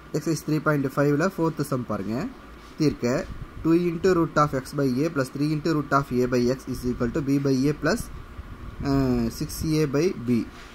exercise three point ஃபைவ்ல fourth sum பாருங்கள் தீர்க்க two into root of X by A plus three into root of A by X is equal to B by A plus six A by B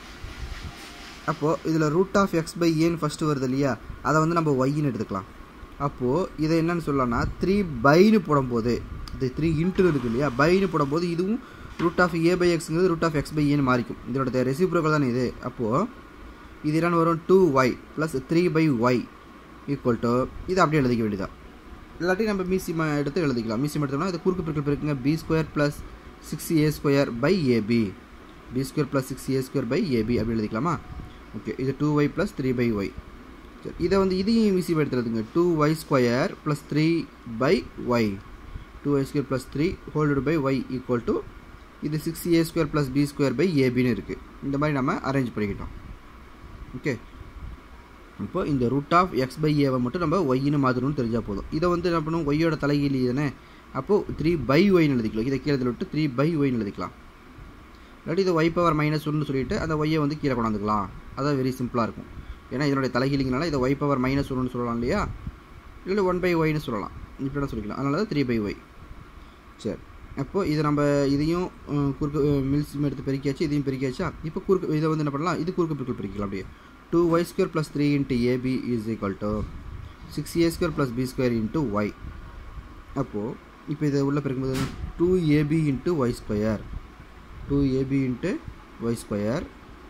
அப்போது இதில் root of X by ஏன்னு first வருது இல்லையா அதை வந்து நம்ம ஒய்ன்னு எடுத்துக்கலாம் அப்போது இதை என்னன்னு சொல்லலாம்னா த்ரீ பைன்னு போடும்போது இது த்ரீ இன்ட்டு இருக்கு இல்லையா பைன்னு போடும்போது இதுவும் ரூட் ஆஃப் ஏ பை எக்ஸுங்கிறது ரூட் ஆஃப் எக்ஸ் பை ஏன்னு மாறிக்கும் இதோட ரெசிப்ரோக்கல் தானே இது அப்போது இது என்னென்னு வரும் two Y plus three by Y equal to இது அப்படியே எழுதிக்க வேண்டியதான் இல்லாட்டி நம்ம மீசியம் எடுத்து எழுதிக்கலாம் மீசியம் எடுத்தோம்னா இது குறுக்கு பெருக்கல் இருக்குங்க B square plus six A square by AB B square plus six A square by AB அப்படி எழுதிக்கலாமா ஓகே இது two Y plus three by Y சரி இதை வந்து இதையும் மீசியம் எடுத்துறதுங்க two Y square plus three by Y two Y square plus three whole by Y equal to இது six A square plus B square by ஏபின்னு இருக்குது இந்த மாதிரி நம்ம அரேஞ்ச் பண்ணிக்கிட்டோம் ஓகே இப்போ இந்த ரூட் ஆஃப் எக்ஸ் பை ஏவை மட்டும் நம்ம ஒய்னு மாற்றணும்னு தெரிஞ்சால் போதும் இதை வந்து என்ன பண்ணுவோம் ஒய்யோட தலைகீழி தானே அப்போது த்ரீ பை ஒய்னு எழுதிக்கலாம் இதை கீழே விட்டு த்ரீ பை ஒய்னு எழுதிக்கலாம் இல்லாட்டி இது ஒய் பவர் மைனஸ் ஒன்று சொல்லிட்டு அந்த ஒய்யை வந்து கீழே கொண்டாந்துக்கலாம் அதான் வெரி சிம்பிளாக இருக்கும் ஏன்னா இதனுடைய தலைகீழிங்கனால இதை ஒய் பவர் மைனஸ் ஒன்று சொல்லலாம் இல்லையா இல்லை ஒன் பை ஒய்னு சொல்லலாம் இப்படி சொல்லிக்கலாம் அதனால தான் த்ரீ பை ஒய் சரி அப்போது இது நம்ம இதையும் குறுக்கு மில்சியம் எடுத்து பெருக்கியாச்சு இதையும் பெருக்கியாச்சா இப்போ குறுக்கு இதை வந்து என்ன பண்ணலாம் இது குறுக்கு பெருக்கல் பெருக்கலாம் அப்படியே two Y square plus three into AB is equal to six A square plus B square into Y அப்போது இப்போ இதை உள்ளே பெருக்கும்போது two AB into Y square two AB into Y square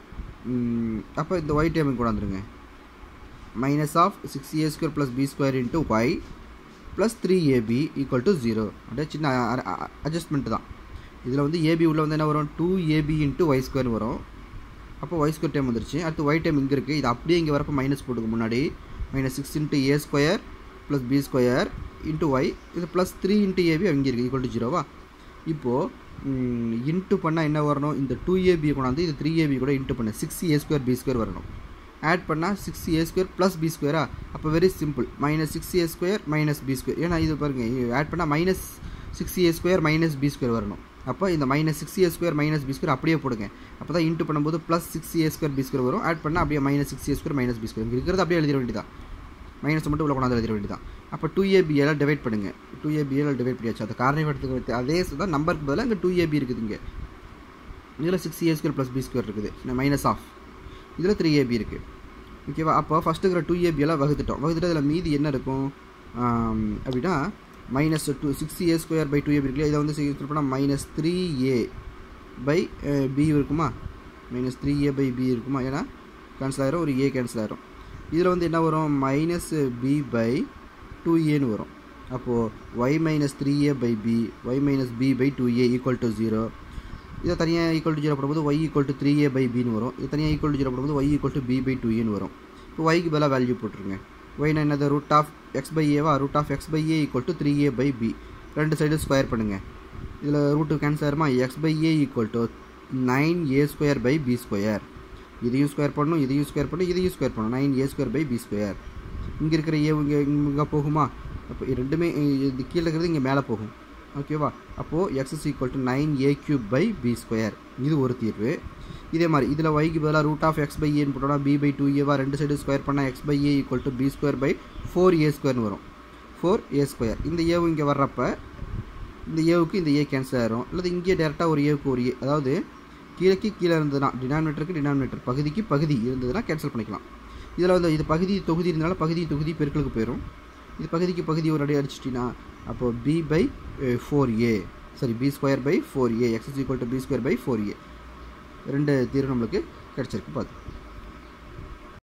அப்போ இந்த ஒய் டைமுக்கு கொண்டாந்துருங்க minus of six A square plus B square into Y plus three AB equal to zero அப்படியே சின்ன அட்ஜஸ்ட்மெண்ட் தான் இதில் வந்து ஏபி உள்ள வந்து என்ன வரும் two AB into Y square வரும் அப்போ ஒய் ஸ்கொயர் டைம் வந்துருச்சு அடுத்து ஒய் டைம் இங்கே இருக்குது இது அப்படியே இங்கே வரப்போ மைனஸ் போட்டுக்கு முன்னாடி minus six into A square plus B square into Y இது ப்ளஸ் த்ரீ இன்ட்டு ஏபி அங்கே இருக்குது ஈக்குவல் டு ஜீரோவா இப்போது இன்ட்டு பண்ணால் என்ன வரணும் இந்த டூ ஏபி கொண்டாந்து இது த்ரீ ஏபி கூட இன்ட்டு பண்ண six A square B square வரணும் ஆட் பண்ணால் six A square plus B ஸ்கொயரா அப்போ very simple minus six A square minus B square ஏன்னா இது பாருங்கள் ஆட் பண்ணால் minus six A square minus B square வரணும் அப்போ இந்த minus six A square minus B square அப்படியே போடுங்க அப்போ தான் இன்ட்டு பண்ணும்போது plus six A square B square வரும் ஆட் பண்ணால் அப்படியே minus six A square minus B square இங்கே இருக்கிறது அப்படியே எழுதிட வேண்டியதான் மைனஸ் மட்டும் உள்ள கொண்டாந்து எழுதிட வேண்டியதான் அப்போ டூ ஏபிஎல் டிவைட் பண்ணுங்கள் டூ ஏபிஎல் டிவைட் பண்ணியாச்சு அந்த காரணத்துக்கு அதே தான் நம்பருக்கு பதிலாக இங்கே டூ ஏபி இருக்குது இங்கே இதில் six A square plus B square இருக்குது மைனஸ் ஆஃப் இதில் த்ரீ ஏபி இருக்குது ஓகேவா அப்போ ஃபஸ்ட்டு இருக்கிற டூ ஏபியெல்லாம் வகுத்துட்டோம் வகுத்துட்டு அதில் மீதி என்ன இருக்கும் அப்படின்னா minus two six A square by two AB இருக்குல்ல இதை வந்து சிக்ஸ் பண்ணால் minus three A by B இருக்குமா minus three A by B இருக்குமா ஏன்னா கேன்சல் ஆயிரும் ஒரு ஏ கேன்சல் ஆயிரும் இதில் வந்து என்ன வரும் மைனஸ் பி பை டூ ஏன்னு வரும் அப்போது Y minus three A by B Y minus B by two A equal to zero இதை தனியாக ஈக்குவல் டு ஜீரோ போடும்போது Y equal to three A by பின்னு வரும் இது தனியாக ஈக்குவல் டு ஜீரோ போடும்போது Y equal to B by two ஏன்னு வரும் இப்போ ஒய்க்கு பதிலாக வேல்யூ போட்டுருங்க ஒய்னா என்னது ரூட் ஆஃப் எக்ஸ் பை ஏவா root of X by A equal to three A by B ரெண்டு சைடு ஸ்கொயர் பண்ணுங்கள் இதில் ரூட்டு கேன்சல் ஆயிருமா x by A equal to nine a square by b square இதையும் square பண்ணணும் இதையும் square பண்ணணும் இதையும் ஸ்கொயர் பண்ணணும் nine a square by b square இங்கே இருக்கிற ஏ இங்கே இங்கே போகுமா அப்போ ரெண்டுமே இது கீழே இருக்கிறது இங்கே மேலே போகும் ஓகேவா அப்போது x is equal to nine a cube by b square இது ஒரு தீர்வு இதே மாதிரி இதில் ஒய்க்கு பதிலாக ரூட் ஆஃப் எக்ஸ் பை ஏன்னு போட்டோம்னா பி பை டூ ஏவா ரெண்டு சைடு ஸ்கொயர் பண்ணால் x by A equal to b square by four a ஸ்கொயர்னு வரும் ஃபோர் ஏ ஸ்கொயர் இந்த ஏவு இங்கே வர்றப்ப இந்த ஏவுக்கு இந்த ஏ கேன்சல் ஆயிரும் அல்லது இங்கே டேரெக்டாக ஒரு ஏவுக்கு ஒரு ஏ அதாவது கீழேக்கு கீழே இருந்ததுன்னா டினாமினேட்டருக்கு டினாமினேட்டர் பகுதிக்கு பகுதி இருந்ததுன்னா கேன்சல் பண்ணிக்கலாம் இதில் வந்து இது பகுதி தொகுதி இருந்தாலும் பகுதி தொகுதி பெருக்களுக்கு போயிடும் இது பகுதிக்கு பகுதி ஒரு அடி அடிச்சிட்டிங்கன்னா அப்போது b by four a sorry b square by four a x is equal to b square by four a ரெண்டு தீர்வு நம்மளுக்கு கிடச்சிருக்கு பார்த்து